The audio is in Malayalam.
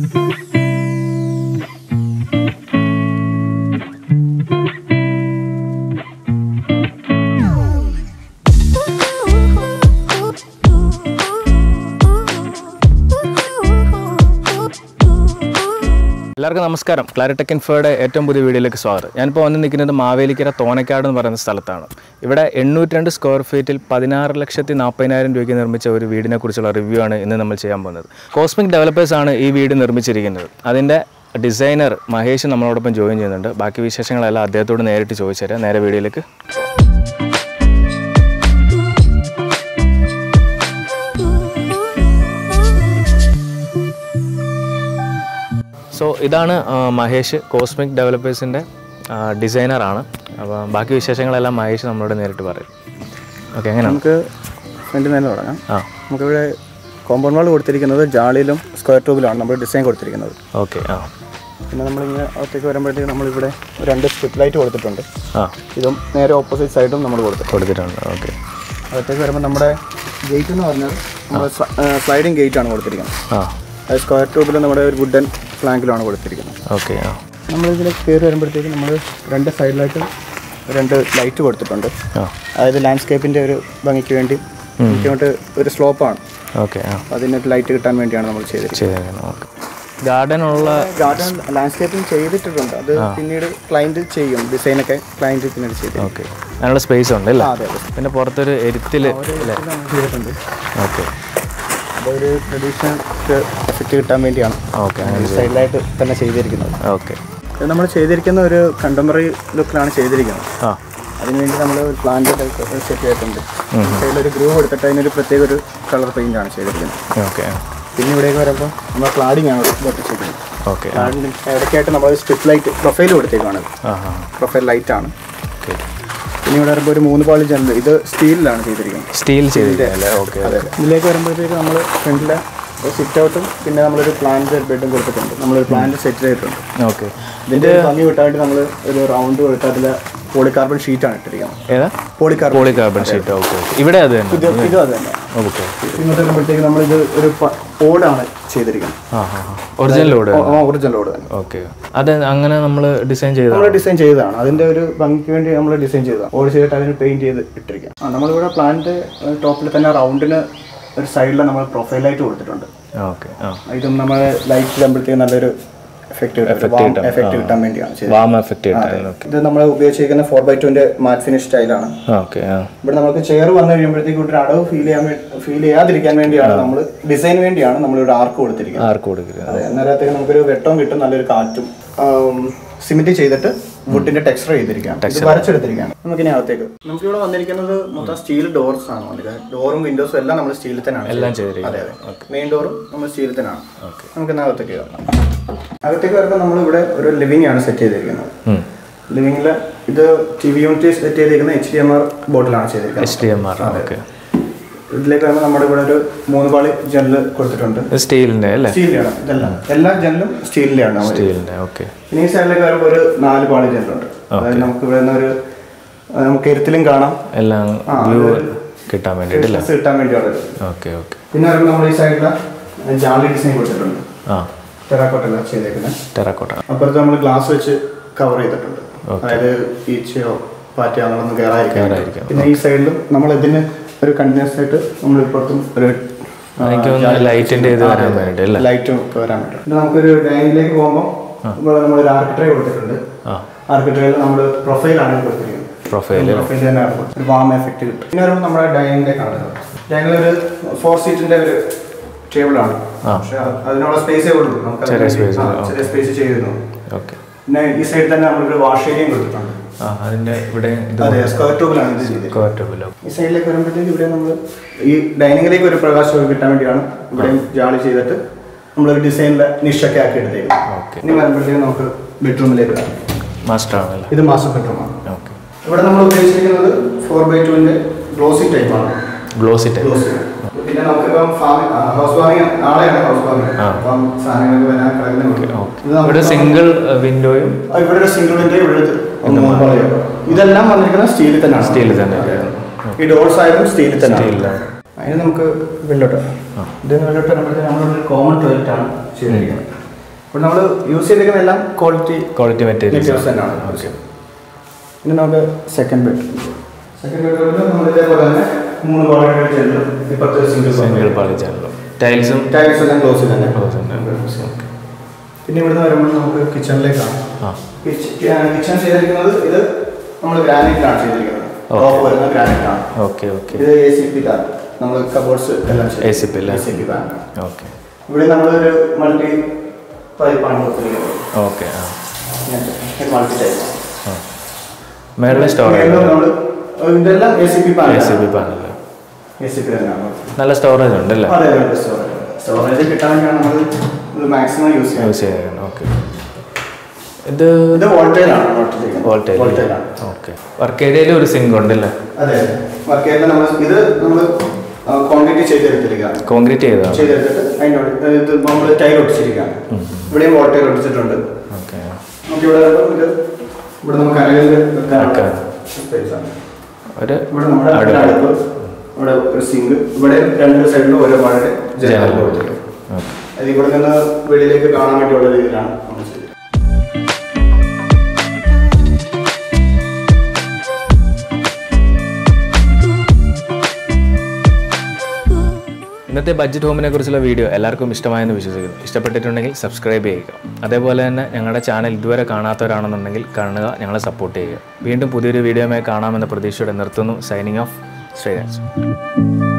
എല്ലാവർക്കും നമസ്കാരം ക്ലാരിടെക് ഇൻഫോയുടെ ഏറ്റവും പുതിയ വീഡിയോയിലേക്ക് സ്വാഗതം ഞാനിപ്പോൾ വന്ന് നിൽക്കുന്നത് മാവേലിക്കര തോനക്കാട് എന്ന് പറയുന്ന സ്ഥലത്താണ് ഇവിടെ എണ്ണൂറ്റി രണ്ട് സ്ക്വയർ ഫീറ്റിൽ പതിനാറ് ലക്ഷത്തി നാൽപ്പതിനായിരം രൂപയ്ക്ക് നിർമ്മിച്ച ഒരു വീടിനെ കുറിച്ചുള്ള റിവ്യൂ ആണ് ഇന്ന് നമ്മൾ ചെയ്യാൻ പോകുന്നത് കോസ്മിക് ഡെവലപ്പേഴ്സ് ആണ് ഈ വീട് നിർമ്മിച്ചിരിക്കുന്നത് അതിൻ്റെ ഡിസൈനർ മഹേഷ് നമ്മളോടൊപ്പം ജോയിൻ ചെയ്യുന്നുണ്ട് ബാക്കി വിശേഷങ്ങളെല്ലാം അദ്ദേഹത്തോട് നേരിട്ട് ചോദിച്ചു തരാം നേരെ വീഡിയോയിലേക്ക് സോ ഇതാണ് ആ, മഹേഷ് കോസ്മിക് ഡെവലപ്പേഴ്സിൻ്റെ ഡിസൈനറാണ് അപ്പോൾ ബാക്കി വിശേഷങ്ങളെല്ലാം മഹേഷ് നമ്മളോട് നേരിട്ട് പറയും ഓക്കെ എങ്ങനെയാണ് നമുക്ക് ഫ്രണ്ടിൽ നിന്ന് തുടങ്ങാം ആ നമുക്കിവിടെ കോമ്പൗണ്ട് വാൾ കൊടുത്തിരിക്കുന്നത് ജാളിയിലും സ്ക്വയർ ട്യൂബിലാണ് നമ്മൾ ഡിസൈൻ കൊടുത്തിരിക്കുന്നത് ഓക്കെ ആ പിന്നെ നമ്മളിങ്ങനെ അകത്തേക്ക് വരുമ്പോഴത്തേക്ക് നമ്മളിവിടെ രണ്ട് സ്ട്രിപ്പ് ലൈറ്റ് കൊടുത്തിട്ടുണ്ട് ആ ഇതും നേരെ ഓപ്പോസിറ്റ് സൈഡും നമ്മൾ കൊടുത്തു കൊടുത്തിട്ടുണ്ട് ഓക്കെ അകത്തേക്ക് വരുമ്പോൾ നമ്മുടെ ഗേറ്റ് എന്ന് പറഞ്ഞാൽ നമ്മൾ സ്ലൈഡിങ് ഗേറ്റ് ആണ് കൊടുത്തിരിക്കുന്നത് ആ അത് സ്ക്വയർ ട്യൂബിൽ നമ്മുടെ ഒരു വുഡൻ ഫ്ലാങ്കിലാണ് കൊടുത്തിരിക്കുന്നത് ഓക്കെ ആ നമ്മളിതിൽ കയറി വരുമ്പോഴത്തേക്ക് നമ്മൾ രണ്ട് സൈഡിലായിട്ട് രണ്ട് ലൈറ്റ് കൊടുത്തിട്ടുണ്ട് ആ അതായത് ലാൻഡ്സ്കേപ്പിൻ്റെ ഒരു ഭംഗിക്ക് വേണ്ടി എനിക്കോട്ട് ഒരു സ്ലോപ്പാണ് ഓക്കെ ആ അതിനൊരു ലൈറ്റ് കിട്ടാൻ വേണ്ടിയാണ് നമ്മൾ ചെയ്തിരിക്കുന്നത് ചെയ്തേക്കണം ഓക്കെ ഗാർഡനുള്ള ഗാർഡൻ ലാൻഡ്സ്കേപ്പിംഗ് ചെയ്തിട്ടുണ്ട് അത് പിന്നീട് ക്ലയൻറ്റ് ചെയ്യും ഡിസൈനൊക്കെ ക്ലയൻറ്റ് പിന്നീട് ചെയ്തു ഓക്കെ അതിനുള്ള സ്പേസ് ഉണ്ട് അല്ലേ ആ, അതെ അതെ പിന്നെ പുറത്തൊരു എരുത്തിൽ അല്ലേ നമ്മൾ ചെയ്തിട്ടുണ്ട് ഓക്കെ അതൊരു ട്രഡീഷണൽ എഫക്റ്റ് കിട്ടാൻ വേണ്ടിയാണ് ഓക്കെ അങ്ങനെ സൈഡിലായിട്ട് തന്നെ ചെയ്തിരിക്കുന്നത് ഓക്കെ ഇത് നമ്മൾ ചെയ്തിരിക്കുന്ന ഒരു കണ്ടംപററി ലുക്കിലാണ് ചെയ്തിരിക്കുന്നത് ആ അതിനുവേണ്ടി നമ്മൾ ഒരു പ്ലാന്റ് സെറ്റ് ചെയ്തിട്ടുണ്ട് സൈഡിലൊരു ഗ്രൂ കൊടുത്തിട്ട് അതിനൊരു പ്രത്യേക ഒരു കളർ പെയിൻ്റ് ആണ് ചെയ്തിരിക്കുന്നത് ഓക്കെ പിന്നെ ഇവിടേക്ക് വരുമ്പോൾ നമ്മൾ ക്ലാഡിംഗ് ആണ് ഒട്ടിച്ചിരിക്കുന്നത് ഓക്കെ ക്ലാഡിന് ഇടയ്ക്കായിട്ട് നമ്മൾ സ്ട്രിപ്പ് ലൈറ്റ് പ്രൊഫൈൽ കൊടുത്തേക്കാണ് ആ ആ പ്രൊഫൈൽ ലൈറ്റ് ആണ് ഓക്കെ പിന്നെ ഇവിടെ വരുമ്പോൾ ഒരു മൂന്ന് പാളി ജനൽ ഇത് സ്റ്റീലിലാണ് ചെയ്തിരിക്കുന്നത് സ്റ്റീൽ ചെയ്തിരിക്കുകയല്ലേ ഓക്കെ അതെ ഇതിലേക്ക് വരുമ്പോഴത്തേക്ക് നമ്മൾ ഫ്രണ്ടിലെ സിറ്റ് ഔട്ടും പിന്നെ നമ്മളൊരു പ്ലാന്റ് ബെഡും കൊടുത്തിട്ടുണ്ട് നമ്മളൊരു പ്ലാന്റ് സെറ്റ് ചെയ്തിട്ടുണ്ട് ഓക്കെ ഇതിൻ്റെ ഭംഗി വിട്ടായിട്ട് നമ്മൾ ഒരു റൗണ്ട് കൊടുത്ത് അതിൽ പോളികാർബൺ ഷീറ്റാണ് ഇട്ടിരിക്കുന്നത് ഏതാ polycarbon poly carbon sheet okay okay ഇവിടെ അത് തന്നെ ഇത് ഇതും അത് തന്നെ ഓക്കെ ഇങ്ങോട്ട് വരുമ്പോഴത്തേക്ക് നമ്മളിത് ഒരു പ- ഓടാണ് ചെയ്തിരിക്കുന്നത് ആ ആ ഒറിജിനൽ ലോഡ് ഒറിജിനൽ ഓട് തന്നെ ഓക്കെ അത് അങ്ങനെ നമ്മൾ ഡിസൈൻ ചെയ്ത നമ്മൾ ഡിസൈൻ ചെയ്തതാണ് അതിന്റെ ഒരു ഭംഗിക്ക് വേണ്ടി നമ്മൾ ഡിസൈൻ ചെയ്തതാണ് ഓട് ചെയ്തിട്ട് അതിന് പെയിന്റ് ചെയ്ത് ഇട്ടിരിക്കാം ആ നമ്മളിവിടെ പ്ലാന്റ് ടോപ്പിൽ തന്നെ റൗണ്ടിന് ഒരു സൈഡിൽ നമ്മൾ പ്രൊഫൈലായിട്ട് കൊടുത്തിട്ടുണ്ട് ഓക്കെ ആ ഇതും നമ്മൾ ലൈറ്റ് ഇടുമ്പോഴത്തേക്ക് നല്ലൊരു എഫക്റ്റ് കിട്ടും എഫക്റ്റ് കിട്ടാൻ വേണ്ടിയാണ് ചെയ്തത് വാം എഫക്റ്റ് കിട്ടാൻ ഓക്കെ ഇത് നമ്മൾ ഉപയോഗിച്ചിരിക്കുന്ന ഫോർ ബൈ ടുവിന്റെ മാറ്റ് ഫിനിഷ് സ്റ്റൈലാണ് ഓക്കെ ആ ഇവിടെ നമുക്ക് ചെയർ വന്നു കഴിയുമ്പോഴത്തേക്ക് ഒരു അടവ് ഫീൽ ചെയ്യാൻ ഫീൽ ചെയ്യാതിരിക്കാൻ വേണ്ടിയാണ് നമ്മൾ ഡിസൈൻ വേണ്ടിയാണ് നമ്മളിവിടെ ആർക്ക് കൊടുത്തിരിക്കുന്നത് ആർക്ക് കൊടുക്കുന്നത് അതെ അന്നേരത്തേക്ക് നമുക്കൊരു വെട്ടവും കിട്ടും നല്ലൊരു കാറ്റും സിമെന്റ് ചെയ്തിട്ട് വുഡിന്റെ ടെക്സ്ചർ ചെയ്തിരിക്കുകയാണ് ഇത് വരച്ചെടുത്തിരിക്കുകയാണ് നമുക്കിനി അകത്തേക്ക് നമുക്ക് ഇവിടെ വന്നിരിക്കുന്നത് മൊത്തം സ്റ്റീൽ ഡോർസ് ആണ് വന്നിരിക്കുന്നത് ഡോറും വിൻഡോസും എല്ലാം നമ്മൾ സ്റ്റീലിൽ തന്നെയാണ് എല്ലാം ചെയ്തത്. അതെ ചെയ്തിരിക്കുന്നത് അതെ മെയിൻ ഡോറും നമ്മൾ സ്റ്റീലിൽ തന്നെയാണ് നമുക്ക് ഇന്ന് അകത്തേക്ക് കയറാം അകത്തേക്ക് വരുമ്പോൾ നമ്മൾ ഇവിടെ ഒരു ലിവിംഗ് ആണ് സെറ്റ് ചെയ്തിരിക്കുന്നത് ഉം. ലിവിംഗിൽ ഇത് ടി വി യൂണിറ്റ് സെറ്റ് ചെയ്തിരിക്കുന്ന എച്ച് ഡി എം ആർ ബോർഡിലാണ് ചെയ്തിരിക്കുന്നത് H D M R okay ഇതിലേക്ക് വരുമ്പോൾ നമ്മുടെ ഇവിടെ ഒരു മൂന്ന് പാളി ജനൽ കൊടുത്തിട്ടുണ്ട് സ്റ്റീലിൻ്റെ അല്ലേ സ്റ്റീലിലാണ് ഇതെല്ലാം എല്ലാ ജനലും സ്റ്റീലിലാണ് നമ്മൾ സ്റ്റീലിൻ്റെ ഓക്കെ ഇനി ഈ സൈഡിലേക്ക് വരുമ്പോൾ ഒരു നാല് പാളി ജനലുണ്ട് അതായത് നമുക്ക് ഇവിടെ നിന്ന് ഒരു ആ, നമുക്ക് എരുത്തിലും കാണാം എല്ലാം വ്യൂ കിട്ടാൻ വേണ്ടിയിട്ട് അല്ലേ ഡ്രസ് കിട്ടാൻ വേണ്ടിയുള്ളത് ഓക്കെ ഓക്കെ പിന്നെ വരുമ്പോൾ നമ്മൾ ഈ സൈഡിൽ ജാലി ഡിസൈൻ കൊടുത്തിട്ടുണ്ട് ആ ടെറാക്കോട്ടല്ല ചെയ്തേക്കുന്നത് ടെറാക്കോട്ട അപ്പുറത്ത് നമ്മൾ ഗ്ലാസ് വെച്ച് കവർ ചെയ്തിട്ടുണ്ട് അതായത് ഈച്ചയോ പാറ്റയോ അങ്ങനൊന്നും കയറാതിരിക്കാൻ കയറാതിരിക്കാൻ. പിന്നെ ഈ സൈഡിലും നമ്മൾ ഇതിന് ഒരു കണ്ടിന്യൂസ് ആയിട്ട് നമ്മൾ ഇപ്പുറത്തും ഒരു ആ, എനിക്ക് തോന്നുന്നു ലൈറ്റിൻ്റെ ഇത് വരാൻ വേണ്ടി അല്ലേ ലൈറ്റും ഒക്കെ വരാൻ വേണ്ടി പിന്നെ നമുക്കൊരു ഡൈനിങ്ങിലേക്ക് പോകുമ്പോൾ ഇവിടെ നമ്മളൊരു ആർക്കിട്രേ കൊടുത്തിട്ടുണ്ട് ആ ആർക്കിട്രയിൽ നമ്മൾ പ്രൊഫൈലാണ് കൊടുത്തിരിക്കുന്നത് പ്രൊഫൈൽ പ്രൊഫൈൽ തന്നെ ഒരു വാം എഫക്റ്റ് കിട്ടും പിന്നെ വരുമ്പോൾ നമ്മുടെ ഡൈനിങ്ങിലേക്കാണ് ഡൈനിങ്ങിൽ ഒരു ഫോർ സീറ്റിന്റെ ഒരു ടേബിളാണ് പക്ഷെ അതിനുള്ള സ്പേസേ ഉള്ളൂ നമുക്ക് ചെറിയ space ആ, ചെറിയ സ്പേസ് ചെയ്തിരുന്നു ഓക്കെ പിന്നെ ഈ സൈഡിൽ തന്നെ നമ്മളൊരു വാഷ് ഏരിയയും കൊടുത്തിട്ടുണ്ട് ആ അതിൻ്റെ ഇവിടെ ഇത് അതെ സ്ക്വയർ ട്യൂബിലാണ് ഇത് ചെയ്തത് കോറ്റബിലോ ഈ സൈഡിലേക്ക് വരുമ്പോഴത്തേക്ക് ഇവിടെ നമ്മൾ ഈ ഡൈനിങ്ങിലേക്ക് ഒരു പ്രകാശം കിട്ടാൻ വേണ്ടിയാണ് ഇവിടെയും ജാളി ചെയ്തിട്ട് നമ്മളൊരു ഡിസൈനിലെ നിഷൊക്കെ ആക്കി എടുത്തേക്കുന്നത് ഓക്കെ ഇനി വരുമ്പോഴത്തേക്ക് നമുക്ക് ബെഡ്റൂമിലേക്ക് വരാം മാസ്റ്റർ ആണല്ലേ ഇത് മാസ്റ്റർ ബെഡ്റൂമാണ് ഓക്കെ ഇവിടെ നമ്മൾ ഉപയോഗിച്ചിരിക്കുന്നത് ഫോർ ബൈ ടുവിന്റെ ഗ്ലോസി ടൈപ്പാണ് ഗ്ലോസി ടൈപ്പ് ഗ്ലോസി പിന്നെ നമുക്കിപ്പം ഫാമി ഹൗസ് വാമിങ് നാളെയാണ് ഹൗസ് വാമിങ് ആ. അപ്പം സാധനങ്ങൾക്ക് വരാൻ കിടക്കുന്നുണ്ട് ഇത് ഇവിടെ നമുക്ക് സിംഗിൾ വിൻഡോയും ആ, ഇവിടെ ഒരു സിംഗിൾ വിൻഡോ ഇവിടെ ഒരു ഒന്ന് മൂന്ന് പാളിയോ. ഇതെല്ലാം വന്നിരിക്കുന്നത് സ്റ്റീലിൽ തന്നെയാണ് സ്റ്റീൽ തന്നെ അതെ. ഈ ഡോർസ് ആയാലും സ്റ്റീലിൽ തന്നെയാണ് സ്റ്റീലിലാണ് അതിന് നമുക്ക് വെള്ളോട്ട് ഇത് വെള്ളോട്ട് വരുമ്പോഴത്തേക്ക് നമ്മളൊരു കോമൺ ടോയ്ലറ്റ് ആണ് ചെയ്തിരിക്കുന്നത് അപ്പോൾ നമ്മൾ യൂസ് ചെയ്തിരിക്കുന്ന എല്ലാം ക്വാളിറ്റി ക്വാളിറ്റി മെറ്റീരിയൽസ് മെറ്റീരിയൽസ് തന്നെയാണ് ഓക്കെ ഇനി നമുക്ക് സെക്കൻഡ് ബെഡ് സെക്കൻഡ് ബെഡ്റൂമിൽ നമ്മൾ ഇതേപോലെ തന്നെ മൂന്ന് കോളേജ് ചെല്ലും ഇപ്പുറത്തെ സിംഗിൾ സിംഗിൾ പാളിച്ചാണല്ലോ ടൈൽസും ടൈൽസ് എല്ലാം ക്ലോസ് തന്നെ Close തന്നെ. പിന്നെ ഇവിടുന്ന് വരുമ്പോൾ നമുക്ക് കിച്ചണിലേക്കാണ് ആ കിച്ചൺ ചെയ്തിരിക്കുന്നത് ഇത് നമ്മൾ ഗ്രാനൈറ്റിലാണ് ചെയ്തിരിക്കുന്നത് Okay. ടോപ്പ് വരുന്ന ഗ്രാനൈറ്റാണ് ഓക്കെ ഓക്കെ ഇത് എ സി പി ആണ് നമ്മൾ കബോർഡ്സ് എല്ലാം ACP അല്ലേ? A C P pan okay ഇവിടെ നമ്മളൊരു മൾട്ടി പൈപ്പാണ് കൊടുത്തിരിക്കുന്നത് ഓക്കെ ആ മൾട്ടി ടൈപ്പ് ആ മേളിലെ സ്റ്റോറേജ് നമ്മൾ ഇതെല്ലാം A C P pan A C B പാനല്ല എ സി പി തന്നെയാണ് നല്ല സ്റ്റോറേജ് ഉണ്ടല്ലേ അതെ അതെ സ്റ്റോറേജ് സ്റ്റോറേജ് കിട്ടാനാണ് നമ്മൾ ഇത് മാക്സിമം യൂസ് ചെയ്യുന്നത് യൂസ് ചെയ്യാൻ ഓക്കെ ഇത് ഇത് വോൾട്ടേജാണ് വോൾട്ടേജ് വോൾട്ടേജ് വോൾട്ടേജാണ് ഓക്കെ വർക്ക് ഏരിയയിൽ ഒരു സിങ്ക് ഉണ്ടല്ലേ അതെ വർക്ക് ഏരിയ നമ്മൾ ഇത് നമ്മൾ കോൺക്രീറ്റ് ചെയ്തെടുത്തിരിക്കുകയാണ് കോൺക്രീറ്റ് ചെയ്തതാണ് ചെയ്തെടുത്തിട്ട് അതിൻ്റെ ഇത് നമ്മൾ ടൈൽ ഒട്ടിച്ചിരിക്കുകയാണ് ഇവിടെയും വോൾട്ടേജ് ഒട്ടിച്ചിട്ടുണ്ട് ഓക്കെ നമുക്ക് ഇവിടെ വരുമ്പോൾ ഇത് ഇവിടെ നമുക്ക് അരയിൽ വെക്കാനുള്ള വെക്കാൻ. space ആണ് ഒരു ഇവിടെ നമ്മുടെ അടുപ്പ്. അടുപ്പ് ഇവിടെ ഒരു സിങ്ക് ഇവിടെ രണ്ട് സൈഡിലും ഓരോ പാടെ ജനൽ ജനൽ ഓക്കെ അത് ഇവിടെ നിന്ന് വെളിയിലേക്ക് കാണാൻ വേണ്ടിയുള്ള രീതിയിലാണ് നമ്മൾ ചെയ്തത് ഇന്നത്തെ ബഡ്ജറ്റ് ഹോമിനെ കുറിച്ചുള്ള വീഡിയോ എല്ലാവർക്കും ഇഷ്ടമായെന്ന് വിശ്വസിക്കുന്നു ഇഷ്ടപ്പെട്ടിട്ടുണ്ടെങ്കിൽ സബ്സ്ക്രൈബ് ചെയ്യുക അതേപോലെ തന്നെ ഞങ്ങളുടെ ചാനൽ ഇതുവരെ കാണാത്തവരാണെന്നുണ്ടെങ്കിൽ കാണുക ഞങ്ങളെ സപ്പോർട്ട് ചെയ്യുക വീണ്ടും പുതിയൊരു വീഡിയോയുമായി കാണാമെന്ന പ്രതീക്ഷയോടെ നിർത്തുന്നു സൈനിങ് ഓഫ് ശ്രീരാജ്